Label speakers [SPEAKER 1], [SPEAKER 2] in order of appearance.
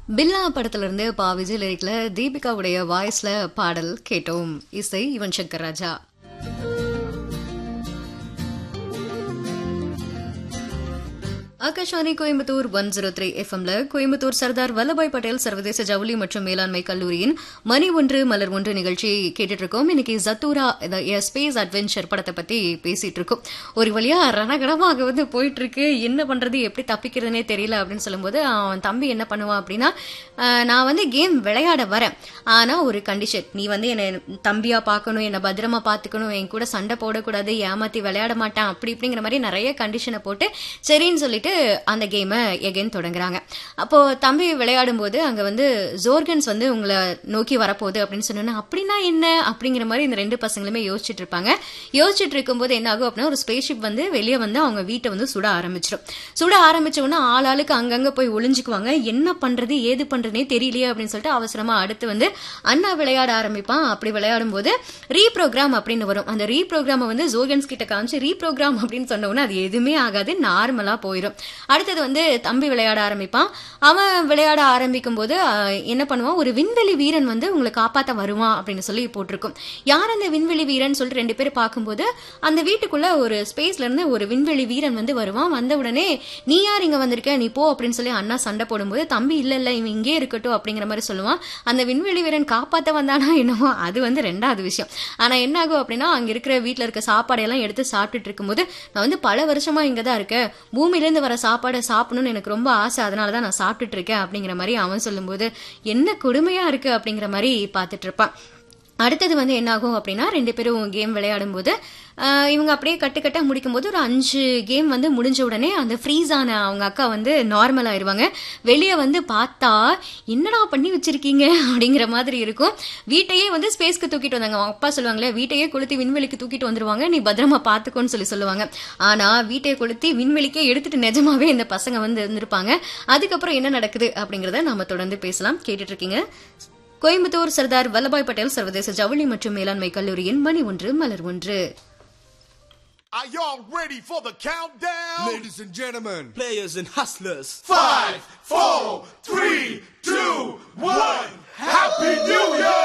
[SPEAKER 1] பில்லா படத்துல இருந்து பா விஜய் லிரிக்ல தீபிகாவுடைய வாய்ஸ்ல பாடல் கேட்டோம் இசை Yuvan Shankar Raja Akashvani Coimbatore one zero three எஃப்எம்ல கோயம்புத்தூர் சர்தார் வல்லபாய் பட்டேல் சர்வதேச ஜவுளி மற்றும் மேலாண்மை கல்லூரியின் மணி ஒன்று மலர் ஒன்று நிகழ்ச்சி கேட்டுட்டு இருக்கோம் இன்னைக்கு ஜத்தூரா ஸ்பேஸ் அட்வென்ச்சர் படத்தை பத்தி பேசிட்டு இருக்கோம் ஒரு வழியா ரணகடமாக வந்து போயிட்டு இருக்கு என்ன பண்றது எப்படி தப்பிக்கிறதுனே தெரியல அப்படின்னு சொல்லும்போது அவன் தம்பி என்ன பண்ணுவான் அப்படின்னா அஹ், நான் வந்து கேம் விளையாட வரேன் ஆனா ஒரு கண்டிஷன் நீ வந்து என்ன தம்பியா பார்க்கணும் என்ன பத்திரமா பாத்துக்கணும் என் கூட சண்டை போடக்கூடாது ஏமாத்தி விளையாட மாட்டான் அப்படி இப்படிங்கிற மாதிரி நிறைய கண்டிஷனை போட்டு சரின்னு சொல்லிட்டு அந்த கேமை எகைன் தொடங்குறாங்க அப்போ தம்பி விளையாடும் போது அங்க வந்து ஜோர்கன்ஸ் வந்து உங்களை நோக்கி வரப்போகுது அப்படின்னு சொன்னோன்னா அப்படின்னா என்ன அப்படிங்கிற மாதிரி இந்த ரெண்டு பசங்களுமே யோசிச்சுட்டு இருப்பாங்க யோசிச்சுட்டு இருக்கும்போது என்ன ஆகும் அப்படின்னா ஒரு ஸ்பேஸ்ஷிப் வந்து வெளியே வந்து அவங்க வீட்டை வந்து சுட ஆரம்பிச்சிடும் சுட ஆரம்பிச்ச உடனே ஆள் ஆளுக்கு அங்கங்க போய் ஒளிஞ்சுக்குவாங்க என்ன பண்றது ஏது பண்றதுனே தெரியலையே அப்படின்னு சொல்லிட்டு அவசரமா அடுத்து வந்து அண்ணா விளையாட ஆரம்பிப்பான் அப்படி விளையாடும் போது ரீப்ரோக்ராம் அப்படின்னு வரும் அந்த ரீப்ரோக்ராமை வந்து ஜோகன்ஸ் கிட்ட காமிச்சு ரீப்ரோக்ராம் அப்படின்னு சொன்ன உடனே அது எதுவுமே ஆகாது நார்மலா போயிடும் அடுத்தது வந்து தம்பி விளையாட ஆரம்பிப்பான் அவன் விளையாட ஆரம்பிக்கும் போது ஆஹ், என்ன பண்ணுவான் ஒரு விண்வெளி வீரன் வந்து உங்களை காப்பாத்த வருவான் அப்படின்னு சொல்லி போட்டிருக்கும் யார் அந்த விண்வெளி வீரன் சொல்லிட்டு ரெண்டு பேரும் பார்க்கும்போது அந்த வீட்டுக்குள்ள ஒரு ஸ்பேஸ்ல இருந்து ஒரு விண்வெளி வீரன் வந்து வருவான் வந்த உடனே நீ யார் இங்க வந்திருக்க நீ போ அப்படின்னு சொல்லி அண்ணா சண்டை போடும்போது தம்பி இல்ல இல்ல இவன் இங்கே இருக்கட்டும் அப்படிங்கிற மாதிரி சொல்லுவான் அந்த விண்வெளி வீரன் காப்பாத்த வந்தானா என்னவோ அது வந்து ரெண்டாவது விஷயம் ஆனா என்ன ஆகும் அப்படின்னா அங்க இருக்கிற வீட்ல இருக்க சாப்பாடையெல்லாம் எடுத்து சாப்பிட்டுட்டு இருக்கும்போது நான் வந்து பல வருஷமா இங்க தான் இருக்கேன் பூமியில இருந்து வர சாப்பாடை சாப்பிடணும்னு எனக்கு ரொம்ப ஆசை அதனால தான் நான் சாப்பிட்டுட்டு இருக்கேன் அப்படிங்கிற மாதிரி அவன் சொல்லும்போது என்ன கொடுமையா இருக்கு அப்படிங்கிற மாதிரி பார்த்துட்டு இருப்பான் அடுத்தது வந்து என்ன ஆகும் அப்படின்னா ரெண்டு பேரும் கேம் விளையாடும் போது ஆஹ், இவங்க அப்படியே கட்டு கட்டா முடிக்கும் போது ஒரு அஞ்சு கேம் வந்து முடிஞ்ச உடனே அந்த ஃப்ரீஸ் ஆன அவங்க அக்கா வந்து நார்மல் ஆயிருவாங்க வெளியே வந்து பார்த்தா என்னடா பண்ணி வச்சிருக்கீங்க அப்படிங்கிற மாதிரி இருக்கும் வீட்டையே வந்து ஸ்பேஸ்க்கு தூக்கிட்டு வந்தாங்க அவங்க அப்பா சொல்லுவாங்களே வீட்டையே கொளுத்தி விண்வெளிக்கு தூக்கிட்டு வந்துருவாங்க நீ பத்திரமா பாத்துக்கோன்னு சொல்லி சொல்லுவாங்க ஆனா வீட்டையை கொளுத்தி விண்வெளிக்கே எடுத்துட்டு நிஜமாவே இந்த பசங்க வந்து இருந்திருப்பாங்க அதுக்கப்புறம் என்ன நடக்குது அப்படிங்கறத நாம தொடர்ந்து பேசலாம் கேட்டுட்டு இருக்கீங்க கோயம்புத்தூர் சர்தார் வல்லபாய் பட்டேல் சர்வதேச ஜவுளி மற்றும் மேலாண்மை கல்லூரியின் மணி ஒன்று மலர் ஒன்று
[SPEAKER 2] Are y'all ready for the countdown?
[SPEAKER 3] Ladies and gentlemen,
[SPEAKER 4] players and hustlers.
[SPEAKER 2] Five, four, three, two, one. Happy New Year!